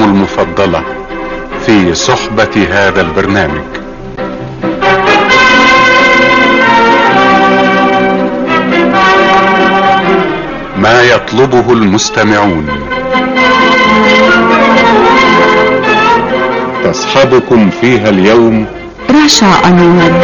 مذيعتكم المفضلة في صحبة هذا البرنامج ما يطلبه المستمعون تصحبكم فيها اليوم رشا أنور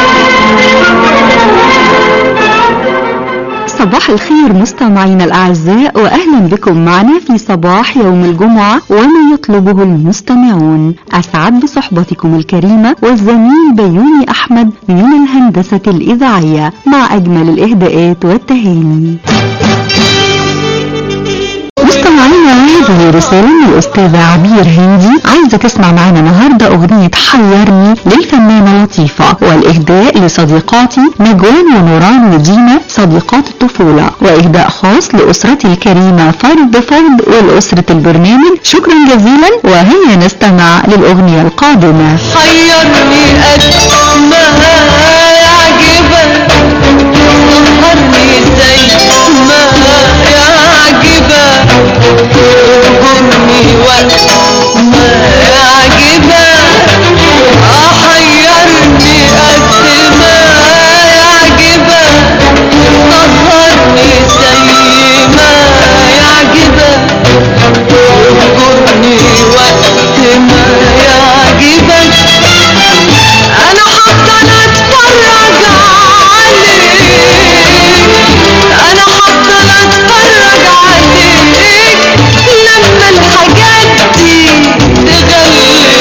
صباح الخير مستمعينا الأعزاء وأهلا بكم معنا في صباح يوم الجمعة وما يطلبه المستمعون أسعد بصحبتكم الكريمة والزميل بيوني أحمد من الهندسة الإذاعية مع أجمل الإهداءات والتهاني مستمعينا هذه رسالة من الأستاذة عبير هندي عايزة تسمع معنا النهاردة أغنية حيرني للفنانة لطيفة والإهداء لصديقاتي نجوان ونوران ودينا صديقات الطفولة وإهداء خاص لأسرتي الكريمة فرد فرد ولأسرة البرنامج شكرا جزيلا وهيا نستمع للأغنية القادمة حيرني قد ما يعجبك سهرني زي ما يعجبك اهجرني وقت ما يعجبك احيرني قد ما يعجبك سهرني زي ما يعجبك اهجرني وقت ما يعجبك انا هفضل اتفرج عليك انا هفضل اتفرج عليك لما الحاجات دي تغلي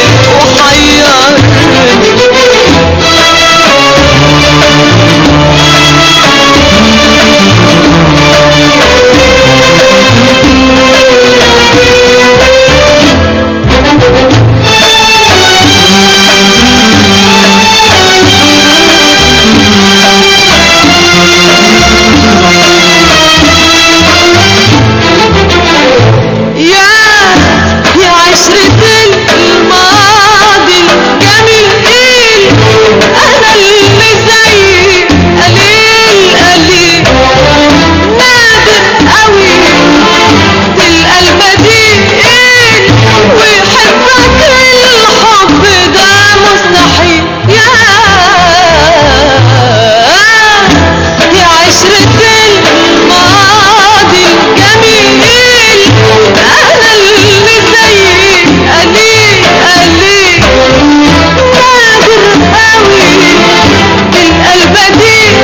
يا يا عشرة الماضي الجميل إيه أنا اللي زي قليل قليل نادر قوي تلقى البديل ويحبك الحب ده مستحيل يا يا عشرة الماضي الجميل أنا اللي زي قليل قليل نادر قوي تلقى البديل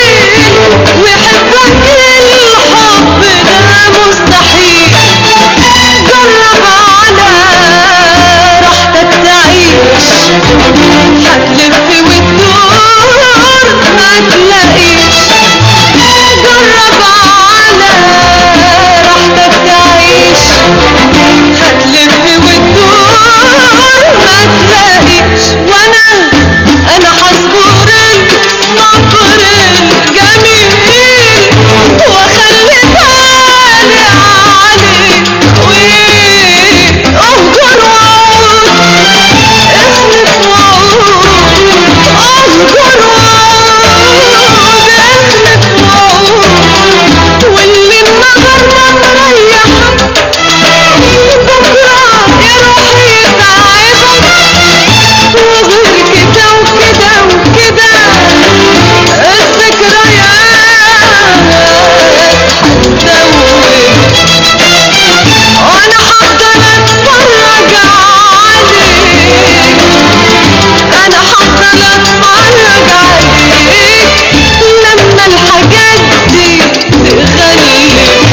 ويحبك الحب ده مستحيل جرب على راحتك تعيش هتلف وتدور ما تلاقيش جرب على راحتك تعيش هتلف وتدور ما تلاقيش وانا انا هصبر الصبر الجميل واخلي بالي عليك واهجر وعود احلف وعود اهجر وعود احلف وعود واللي النهارده مريحك بكره يروح يتعبك وغير كده وكده وكده الذكريات هتزود وانا هفضل اتفرج عليك انا هفضل اتفرج عليك لما الحاجات دي تخلي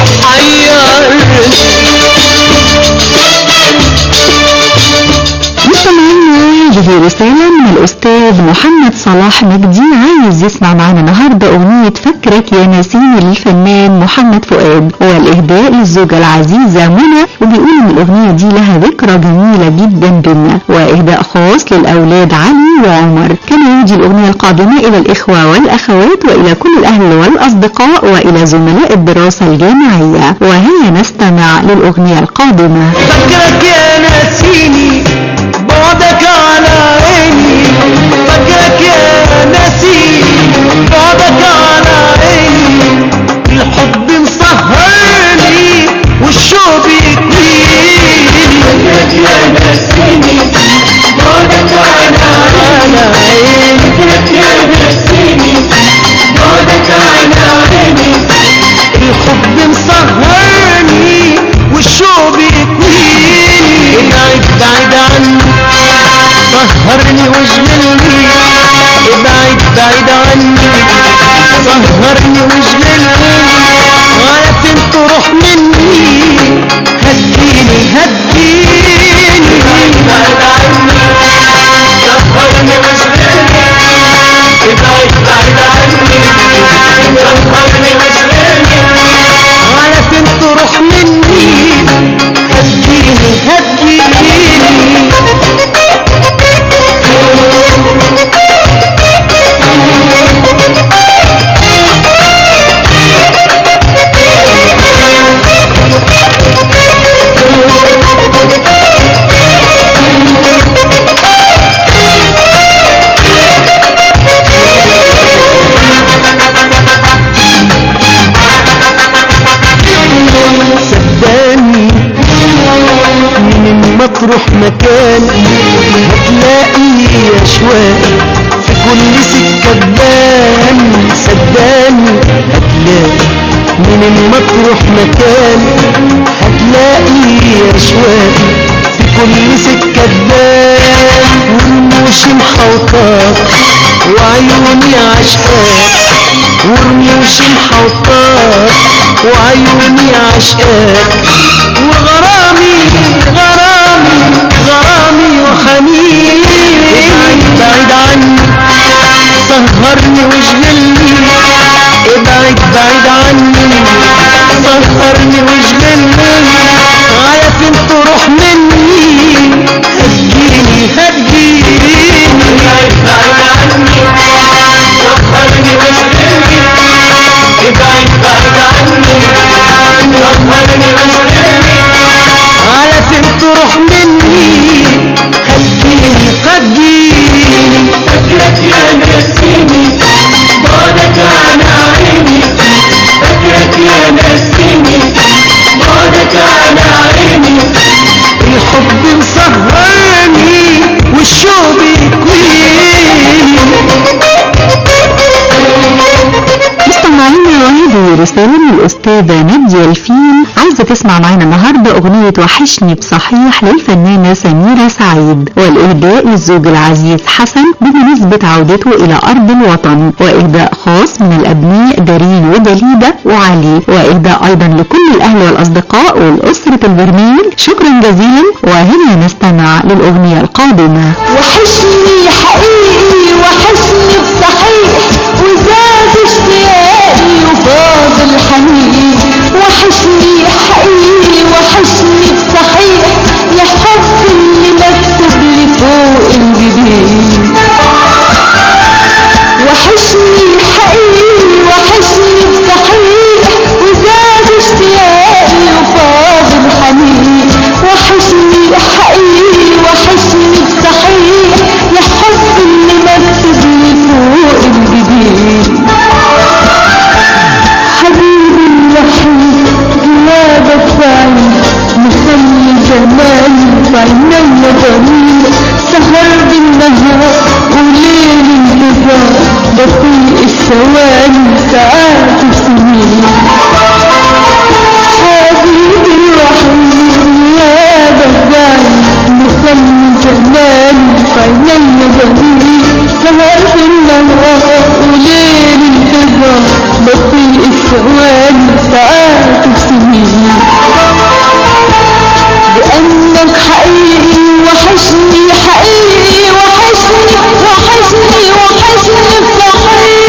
مستمعينا هذه رسالة من الأستاذ محمد صلاح مجدي عايز يسمع معنا النهاردة أغنية فكرك يا نسيني للفنان محمد فؤاد والإهداء للزوجة العزيزة منى وبيقول إن الأغنية دي لها ذكرى جميلة جدا بينا وإهداء خاص للأولاد علي وعمر كما يهدي الأغنية القادمة إلى الإخوة والأخوات وإلى كل الأهل والأصدقاء وإلى زملاء الدراسة الجامعية وهيا نستمع للأغنية القادمة فكرك يا ناسيني بعدك على عيني فكرك يا ناسيني بعدك على عيني الحب مسهرني والشوق يكفيني كل سكة تبان صدقني هتلاقي من المطروح مكان هتلاقي أشواقي في كل سكة تبان ورموشي محوطاك وعيوني عشقاك ورموشي محوطاك وعيوني عشقاك وغرامي غرامي غرامي وحنيني ابعد بعيد عني سهرني واشغلني ابعد بعيد عني سهرني واشغلني على فين تروح مني هتجيني هتجيني ابعد بعيد عني سهرني واشغلني ابعد بعيد عني سهرني واشغلني على فين تروح مني هتجيني هتجيني فاكرك يا نسيني بعدك عن عيني فاكرك يا نسيني بعدك عن عيني الحب مسهرني والشوق يكويني مستمعينا وهذه رسالة من الأستاذة نادية الفيل عايزة تسمع معنا النهاردة أغنية وحشني بصحيح للفنانة سميرة سعيد والإهداء للزوج العزيز حسن بمناسبة عودته إلى أرض الوطن وإهداء خاص من الأبناء دارين ودليدة وعلي وإهداء أيضا لكل الأهل والأصدقاء والأسرة البرنامج شكرا جزيلا وهنا نستمع للأغنية القادمة وحشني حقيقي وحشني بصحيح وزاد اشتياقي وفاض الحنين وحشني حقيقي وحشني بصحيح يا حب اللي مكتوب لي فوق الجبين وحشني حقيقي وحشني بصحيح وزاد اشتياقي وفاض الحنين وحشني حقيقي وحشني بصحيح يا حب اللي مكتوب لي فوق الجبين حبيبي الوحيد غيابك بعيد مخلي زماني في عينيا ضمير سهر بالنهار وليل انتظار بطيء الثواني ساعات وسنين حبيبي الوحيد غيابك بعيد مخلي زماني في عينيا ضمير سهر بالنهار وليل انتظار بطيء الثواني ساعات وسنين لأنك حقيقي وحشني حقيقي وحشني وحشني وحشني بصحيح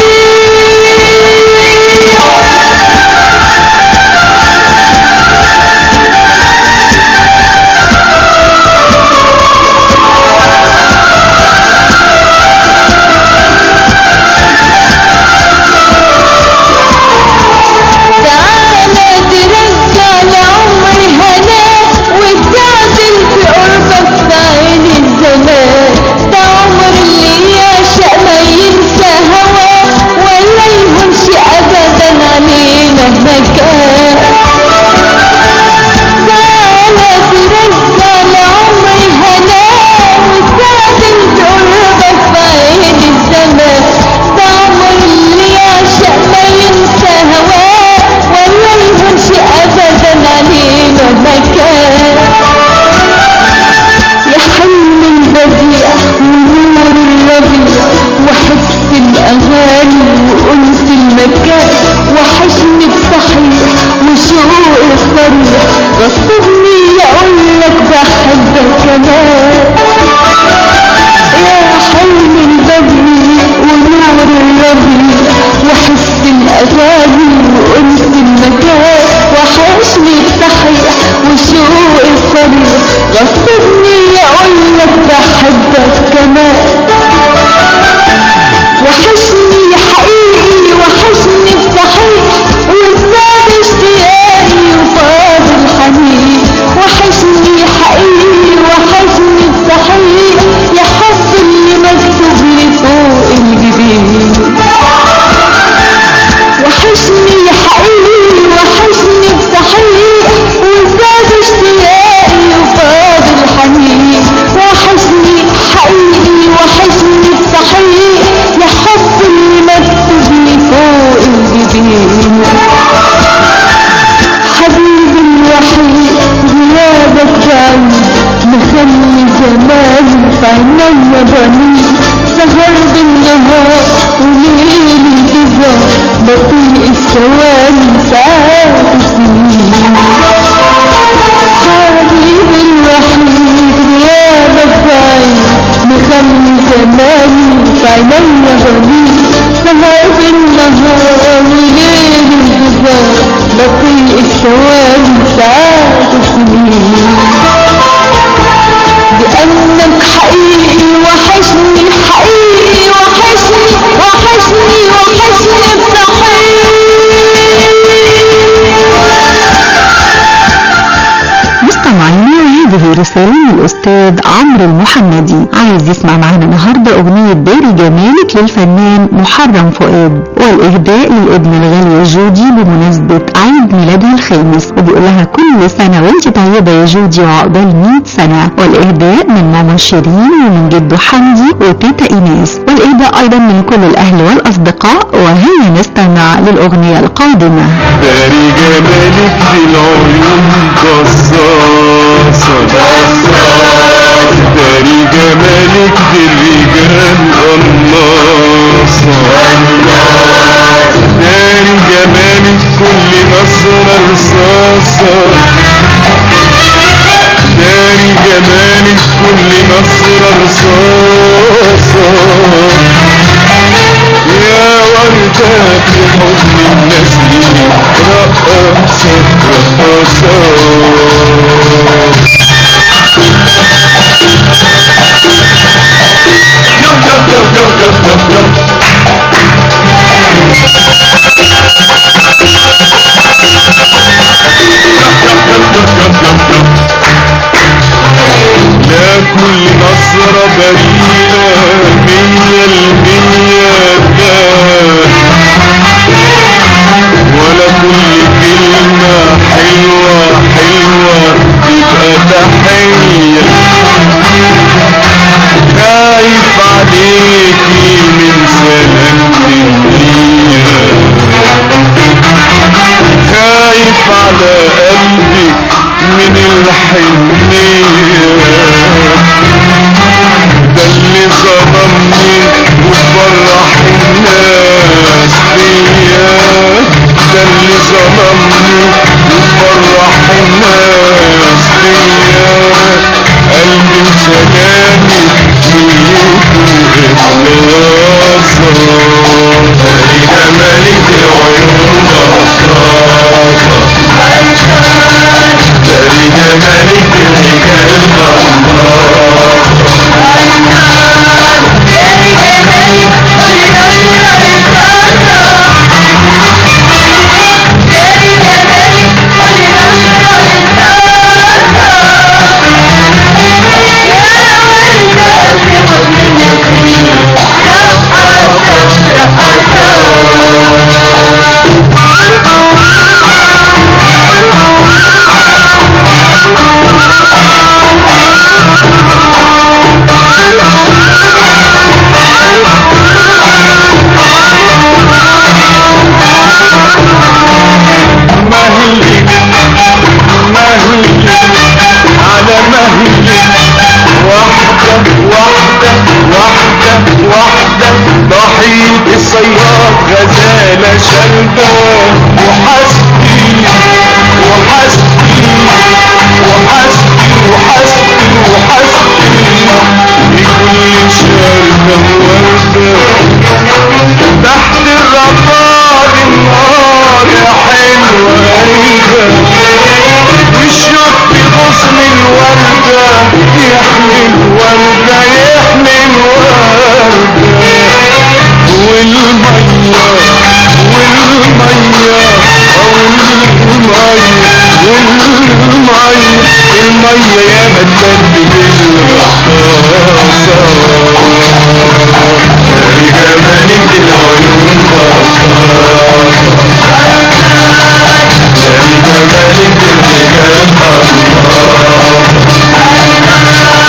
تعالى ترجع لعمري هناك وتعدل في قربك في عين الزمان ده عمر اللي يعشق ما ينسى هواه ولا يهونش ابدا علينا مكان تعالى ترجع لعمري هناك وتعدل في قربك في عين الزمان ده عمر اللي يعشق ما ينسى هواه ولا يهونش ابدا علينا مكان يا حلم البديع ونور الربيع وحس الاغاني وانس المكان وحشني بصحيح وشوق الطريق غصبني اقول لك بحبك كمان يا حلم البديع ونور الربيع وحس الاغاني وانس المكان وحشني بصحيح وشوق الطريق غصبني اقول لك بحبك كمان وحشني حقيقي وحشني بصحيح وزاد اشتياقي وفاض الحنين وحشني حقيقي وحشني بصحيح الأستاذ عمرو المحمدي عايز يسمع معانا النهاردة أغنية داري جمالك للفنان محرم فؤاد والإهداء للابن الغالية جودي بمناسبة عيد ميلادها الخامس وبيقول لها كل سنة وانت طيبة يا جودي وعقبال 100 سنة والإهداء من ماما شيرين ومن جده حمدي وتيتا إيناس والإهداء أيضا من كل الأهل والأصدقاء وهيا نستمع للأغنية القادمة داري جمالك دي العيون قصاصة داري جمالك دي الرجال قناصة داري جمالك كل نظرة رصاصة داري جمالك كل نظرة رصاصة يا وردة في حضن النسيم رقصة رقصة لا كل نظرة بريئة مية المية لا ولا كل كلمة حلوة حلوة تبقى تحية خايف عليكي من سلامة النية خايف على قلبك من الحنية ده اللي ظلمني وفرح الناس بيا ده اللي ظلمني وفرح الناس بيا قلبي وسلامي نيته إخلاصا داري جمالك العيون رصاصة داري جمالك الرجال قناصة مهلك مهلك على مهلك واحدة واحدة واحدة واحدة ضحية الصياد غزالة شلبة وحسبي وحسبي وحسبي وحسبي وحسبي لكل شربة وردة تحت الرماد النار يا حلوة قلبة والشوق في غصن الوردة يحمي الوردة يحمي الوردة والمية والمية والمية والمية المية يا مدد بالرصاصة جمالك العيون رصاصة جمالك الرجال قناصة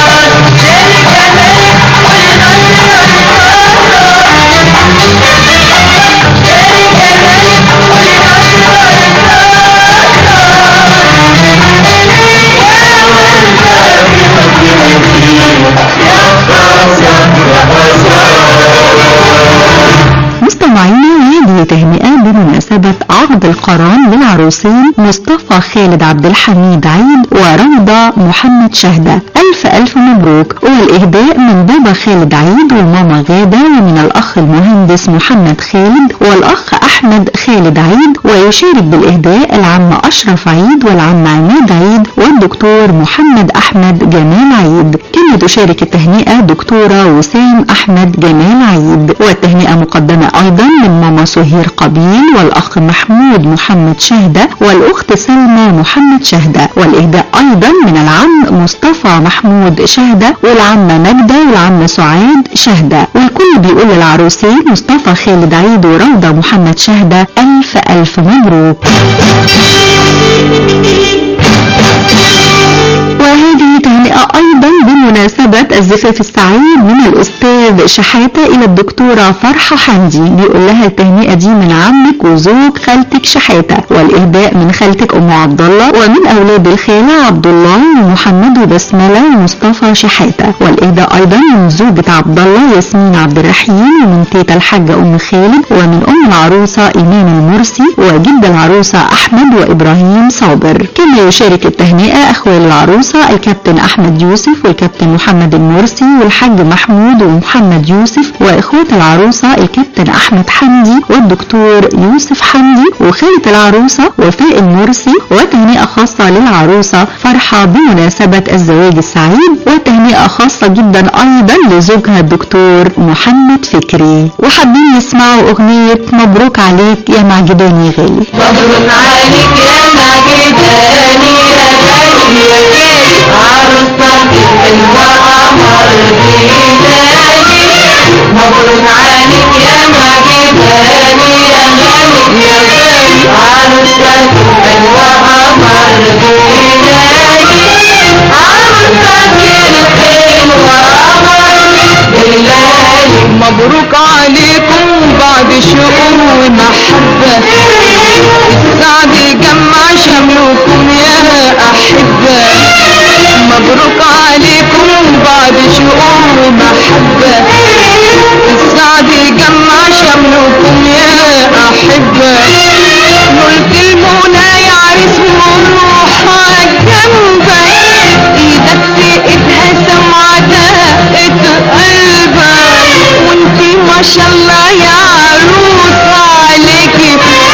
مستمعينا هذه تهنئة بمناسبة عقد القران للعروسين مصطفى خالد عبد الحميد عيد ورضا محمد شهدة ألف ألف مبروك والإهداء من بابا خالد عيد والماما غادة ومن الأخ المهندس محمد خالد والأخ أحمد خالد عيد ويشارك بالإهداء العم أشرف عيد والعم عماد عيد والدكتور محمد أحمد جمال عيد كما تشارك التهنئة دكتورة وسام أحمد جمال عيد والتهنئة مقدمة أيضا من ماما سهير قبيل والأخ محمود محمد شهدة والأخت سلمى محمد شهدة والإهداء أيضا من العم مصطفى محمود شهدة والعمة مجدة والعم سعاد شهدة والكل بيقول للعروسين مصطفى خالد عيد وروضة محمد شهدة ألف ألف مبروك وهذه تهنئة أيضا بمناسبة الزفاف السعيد من الأستاذ شحاتة إلى الدكتورة فرحة حمدي بيقول لها التهنئة دي من عمك وزوج خالتك شحاتة والإهداء من خالتك أم عبد الله ومن أولاد الخالة عبد الله ومحمد وبسملة ومصطفى شحاتة والإهداء أيضا من زوجة عبد الله ياسمين عبد الرحيم ومن تيتا الحاجة أم خالد ومن أم العروسة إيمان المرسي وجد العروسة أحمد وإبراهيم صابر كما يشارك التهنئة أخوال العروسة الكابتن أحمد يوسف والكابتن محمد المرسي والحاج محمود ومحمد يوسف وإخوات العروسة الكابتن أحمد حمدي والدكتور يوسف حمدي وخالة العروسة وفاء المرسي وتهنئة خاصة للعروسة فرحة بمناسبة الزواج السعيد وتهنئة خاصة جدا أيضا لزوجها الدكتور محمد فكري وحابين يسمعوا أغنية مبروك عليك يا معجباني غالي مبروك عليك يا معجباني يا غالي يا غالي عروستك الحلوة قمر بلادي مبروك عليك يا معجباني يا غالي يا غالي عروستك الحلوة قمر بلادي عروستك الحلوة قمر بلادي مبروك عليكم بعد شؤون ومحبة السعد يجمع شملكم يا أحبة مبروك عليكم بعد شؤون ومحبة السعد يجمع شملكم يا أحبة ملك المنى يعرس وروح جنبك ايدك في ايدها سمعة قلبك وانتي ما شاء الله يا عروس عليكي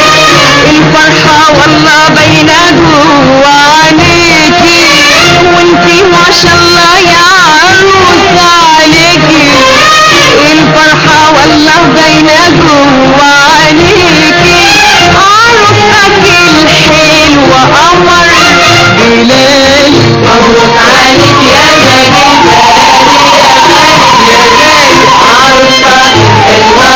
الفرحة والله باينة جوا عينيكي وانتي ما شاء الله يا عروس عليكي الفرحة والله باينة جوا عينيكي عروستك الحلوة قمر بلال مبروك عليك يا غالي يا غالي يا غالي عروستك الحلوة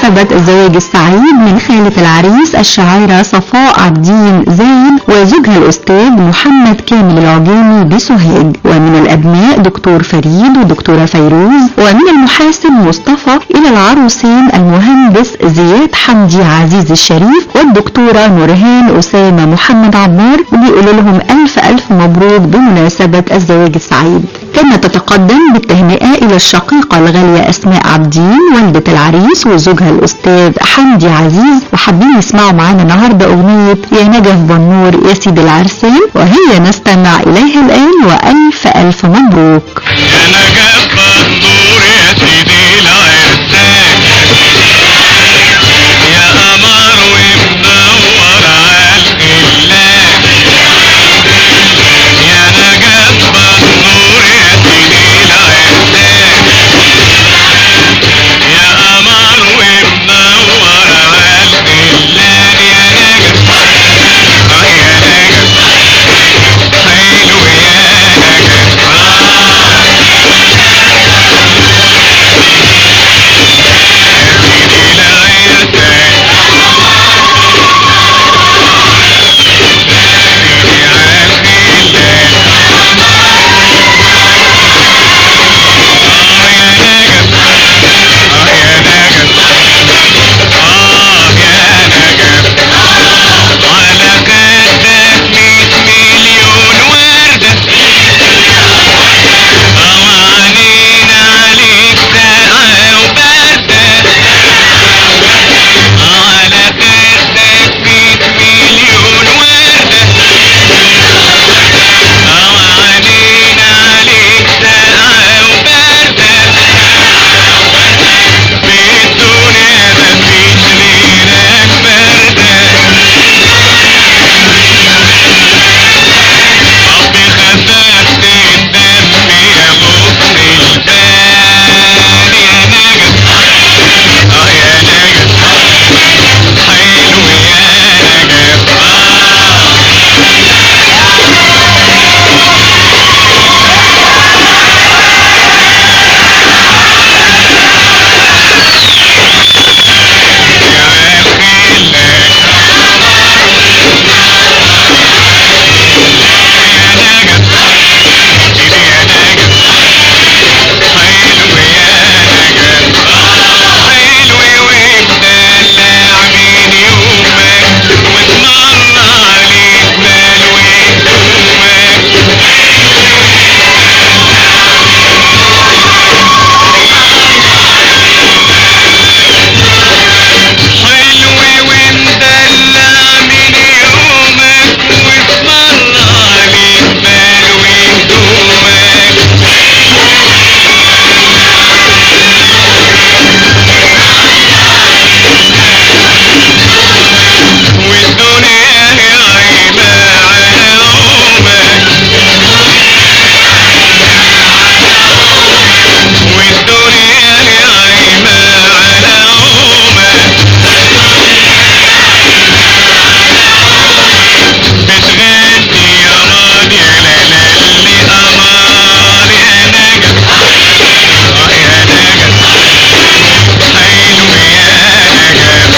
بمناسبة الزواج السعيد من خالة العريس الشاعرة صفاء عبدين زين وزوجها الأستاذ محمد كامل العجيمي بسوهاج ومن الأبناء دكتور فريد ودكتورة فيروز ومن المحاسب مصطفى إلى العروسين المهندس زياد حمدي عزيز الشريف والدكتورة نورهان أسامة محمد عمار وبيقولوا لهم ألف ألف مبروك بمناسبة الزواج السعيد كما تتقدم بالتهنئة إلى الشقيقة الغالية أسماء عبدين والدة العريس وزوجها الأستاذ حمدي عزيز وحابين يسمعوا معانا النهاردة أغنية يا نجف بنور يا سيد العرسان وهي نستمع إليها الآن وألف ألف مبروك يا نجف النور يا سيدي العرسان يا قمر ومنور عالقلان يا نجف النور يا سيدي العرسان يا قمر ومنور عالقلان يا نجف آه يا نجف حلو يا نجف آه قوانين عليك ساعة وبردة على خدك مية مليون وردة قوانين عليك ساعة وبردة في الدنيا مفيش غيرك بردة ربي خففت الدم يا غصن البال يا نجف اه يا نجف حلو يا نجف آه يا الخلة يا نجف سيدي يا نجف حلو يا نجف حلو ومدلع من يومك واتمنى عليك مال وهدومك حلو ومدلع من يومك واتمنى عليك مال وهدومك والدنيا عيبة على أمك والدنيا عيبة على أمك بتغني يا راضي لا لا اللي أمار يا نجف آه يا نجف حلو يا نجف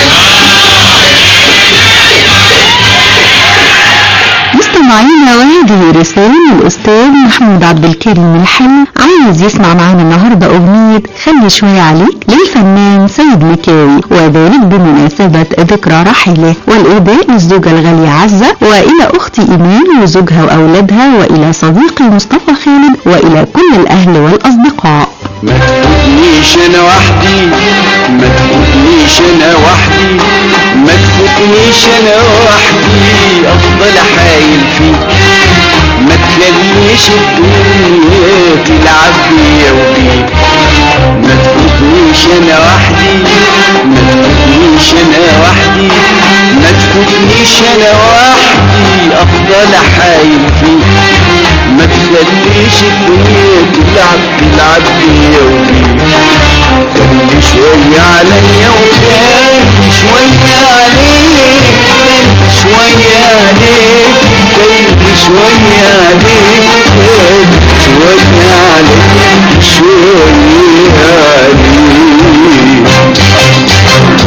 مستمعينا وهذه رسالة من الأستاذ محمود عبد الكريم الحلو عايز يسمع معانا النهاردة أغنية خلي شوية عليك للفنان سيد مكاوي وذلك بمناسبة ذكرى رحيله والإهداء للزوجة الغالية عزة وإلى أختي إيمان وزوجها وأولادها وإلى صديقي مصطفى خالد وإلى كل الأهل والأصدقاء ما تفوتنيش انا وحدي ما تفوتنيش انا وحدي ما تفوتنيش انا وحدي افضل حايل فيك ما تخليش الدنيا تلعب بيا وبيك ما تفوتنيش انا وحدي ما تفوتنيش انا وحدي ما تفوتنيش انا وحدي افضل حايل فيك ما تخليش الدنيا تلعب تلعب بيا وبيك خلي شوية عليا وخلي شوية عليك خلي شوية عليك خلي شوية عليك خلي شوية عليك شوية عليك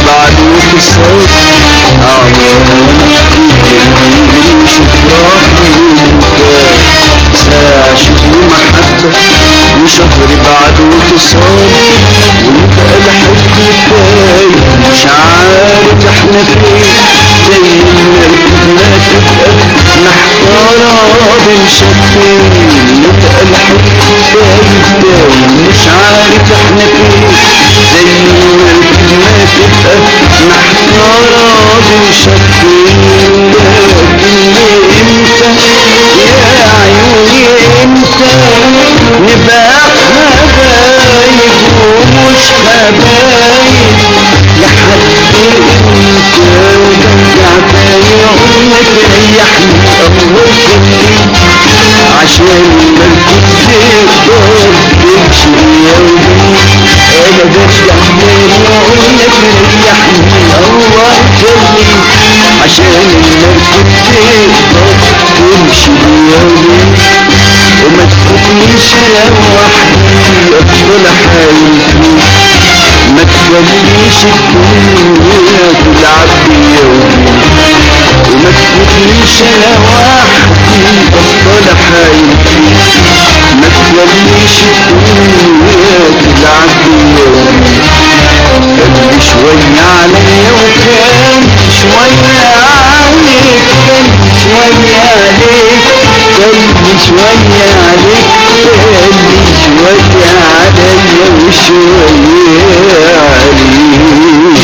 بعد وتصاب أعمل مش افراح وانت ساعة شهر محبة وشهر بعد وتصال ويبقى الحب تايه مش عارف احنا فين زي المركب ما تبقى محتارة بين شكلين يبقى الحب تايه تايه مش عارف احنا فين زي المركب ما تبقى محتارة بين شكلين لكن امتى يا عيوني امتى نبقى حبايب ومش حبايب لحد امتى ورجع تاني عمرك ريحني الله يخليك عشان ما كنت تقدر تمشي يومي انا برجع تاني عمرك ريحني الله يخليك عشان ما كنت تقدر تمشي يومي وما تفوتنيش انا وحدي افضل حايل فيك ما تخليش الدنيا تلعب بيومي وما تفوتنيش انا وحدي افضل حايل فيك ما تخليش الدنيا تلعب بيومي قلبي شوية عليا وكان شوية عليك كان شوية عليك قلبي شوية عليك قلبي شوية عليا وشوية عليك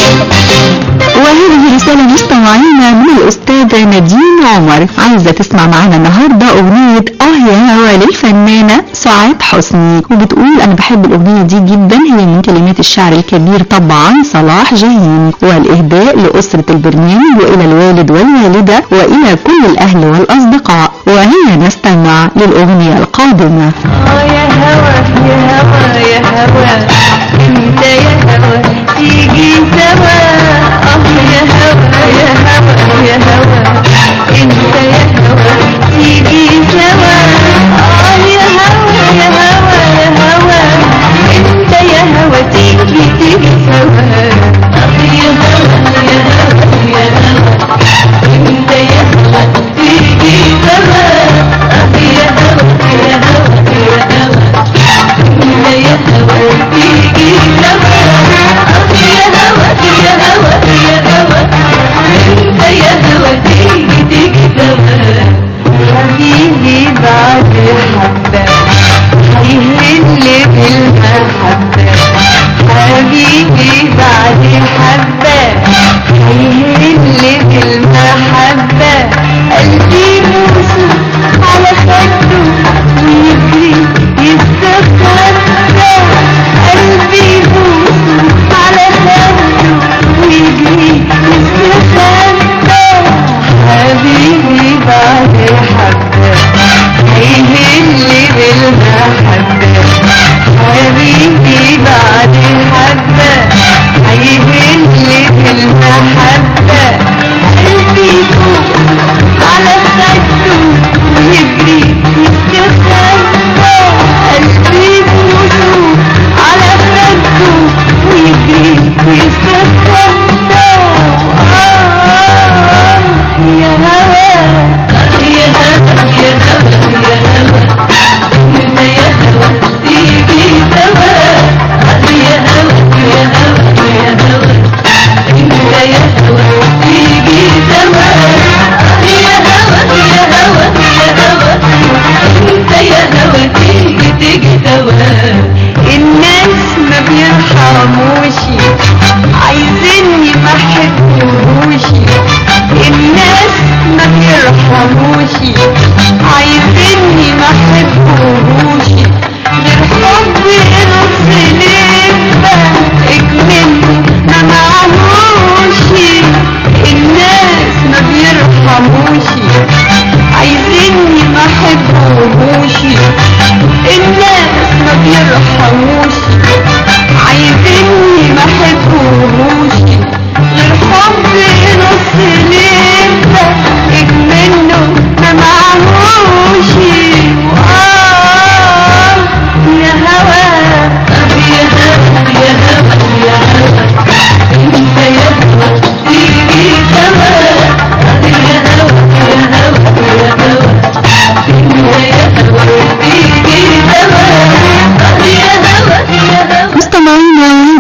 وهذه رسالة مستمعينا من الأستاذة نادين عمر عايزة تسمع معانا النهاردة أغنية آه يا هوا للفنانة سعاد حسني وبتقول أنا بحب الأغنية دي جدا هي من كلمات الشاعر الكبير طبعا صلاح جاهين والإهداء لأسرة البرنامج وإلى الوالد والوالدة وإلى كل الأهل والأصدقاء وهي نستمع للأغنية القادمة آه يا هوا يا هوا يا هوا انت يا هوا تيجي سوا اه يا هوا يا هوا يا هوا انت يا هوا تيجي سوا اه يا هوا يا هوا يا هوا انت يا هوا تيجي تيجي سوا اه يا هوا يا هوا يا هوا انت يا هوا تيجي سوا اه يا هوا يا هوا يا هوا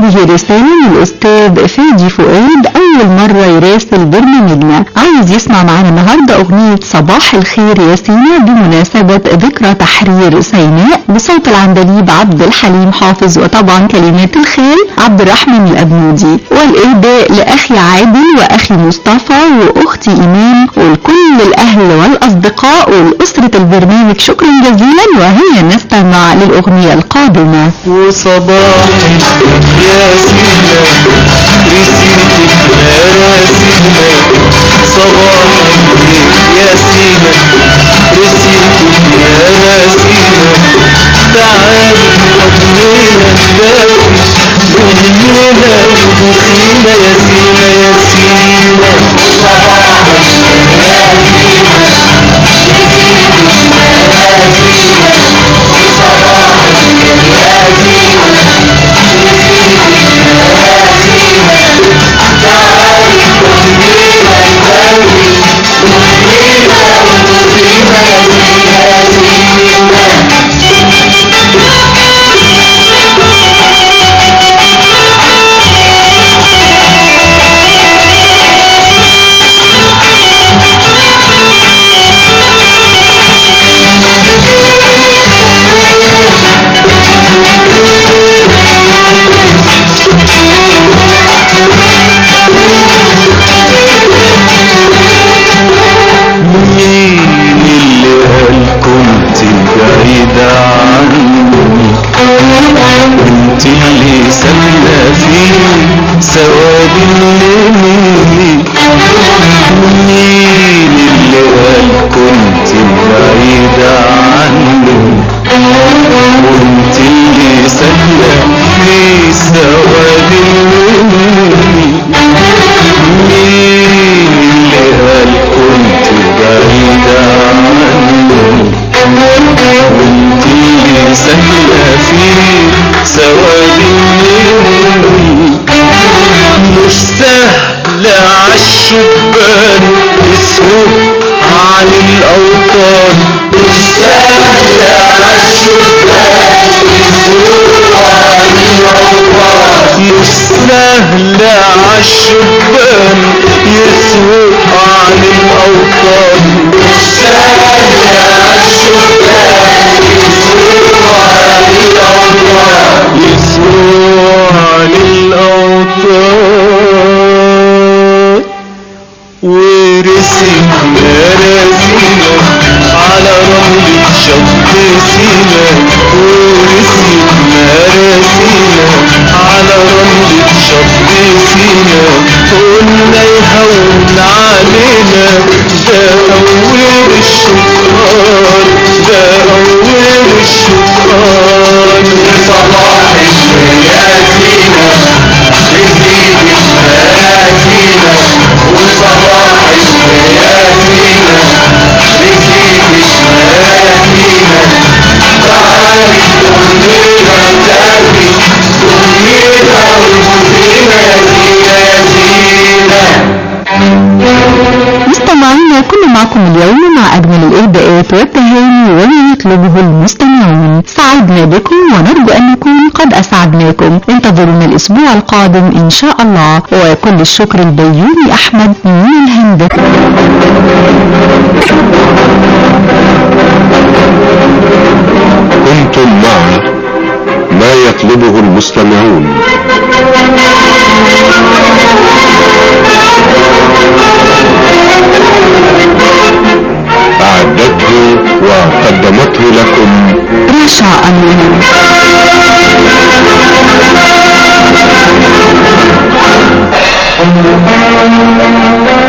هذه رسالة من الأستاذ فادي فؤاد أول مرة يراسل برنامجنا عايز يسمع معانا النهاردة أغنية صباح الخير يا سينا بمناسبة ذكرى تحرير سيناء بصوت العندليب عبد الحليم حافظ وطبعا كلمات الخال عبد الرحمن الأبنودي والإهداء لأخي عادل وأخي مصطفى وأختي إيمان ولكل الأهل والأصدقاء والأسرة البرنامج شكرا جزيلا وهيا نستمع للأغنية القادمة وصباح يا سينا رسيتك مراسينا صباح يا سينا رسيتك مراسينا تعالي حضنينا ندافي بهمنا وبخينا يا سينا يا سينا صباح يا سينا مين اللي قال كنت بعيدة عني انت اللي ساكنة في سواد الليل مين اللي قال كنت بعيدة عني وانت اللي ساكنة في سواد الليل مين اللي قال كنت بعيدة عني وانت اللي ساكنة في سواد الليل مش سهل عالشبان يسهو عن الأوطان مش سهل عالشبان يسهو عن الأوطان مش سهل عالشبان يسهو عن الأوطان مش سهل عالشبان يسهو عن الأوطان يسهو عن الأوطان ورسم مراسينا على رملة شط سينا ورسم مراسينا على رملة شط سينا قلنا يهون علينا ده أول الشكران ده أول الشكران صباح الشياطينا رزقك مراسينا وصباح الشياطينا رزقك مراسينا تعالي أمنينا تابي أمنينا وأمنينا يا زينة مستمعينا كنا معكم اليوم مع أجمل الإهداءات والتهاني وما يطلبه المستمعون سعدنا بكم ونرجو أن نكون قد أسعدناكم انتظرونا الأسبوع القادم إن شاء الله وكل الشكر البيومي أحمد من الهند كنتم مع ما يطلبه المستمعون أعدته وقدمته لكم رشا أمين